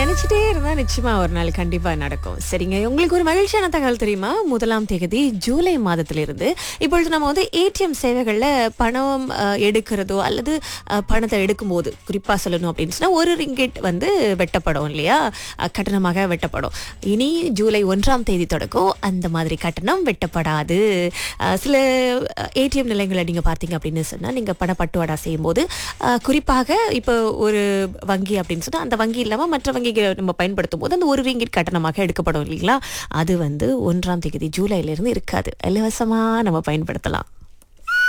நினைச்சிட்டே இருந்தா நிச்சயமா ஒரு நாள் கண்டிப்பா நடக்கும் சரிங்க உங்களுக்கு ஒரு மகிழ்ச்சியான தகவல் தெரியுமா முதலாம் தேதி ஜூலை மாதத்திலிருந்து இப்பொழுது நம்ம வந்து ஏடிஎம் சேவைகள்ல பணம் அஹ், எடுக்கிறதோ அல்லது அஹ், பணத்தை எடுக்கும்போது குறிப்பா சொல்லணும் அப்படின்னு சொன்னா ஒரு ரிங்கெட் வந்து வெட்டப்படும் இல்லையா அஹ், கட்டணமாக வெட்டப்படும் இனி ஜூலை ஒன்றாம் தேதி தொடக்கம் அந்த மாதிரி கட்டணம் வெட்டப்படாது அஹ், சில ஏடிஎம் நிலையங்களை நீங்க பார்த்தீங்க அப்படின்னு சொன்னா நீங்க பணப்பட்டுவாடா செய்யும்போது அஹ், குறிப்பாக இப்போ ஒரு வங்கி அப்படின்னு சொன்னா அந்த வங்கி இல்லாம மற்ற வங்கிகளை நம்ம பயன்படுத்தும் போது அந்த ஒரு ரிங்கிட் கட்டணமாக எடுக்கப்படும் இல்லைங்களா அது வந்து ஒன்றாம் தேதி ஜூலைல இருந்து இருக்காது இலவசமா நம்ம பயன்படுத்தலாம்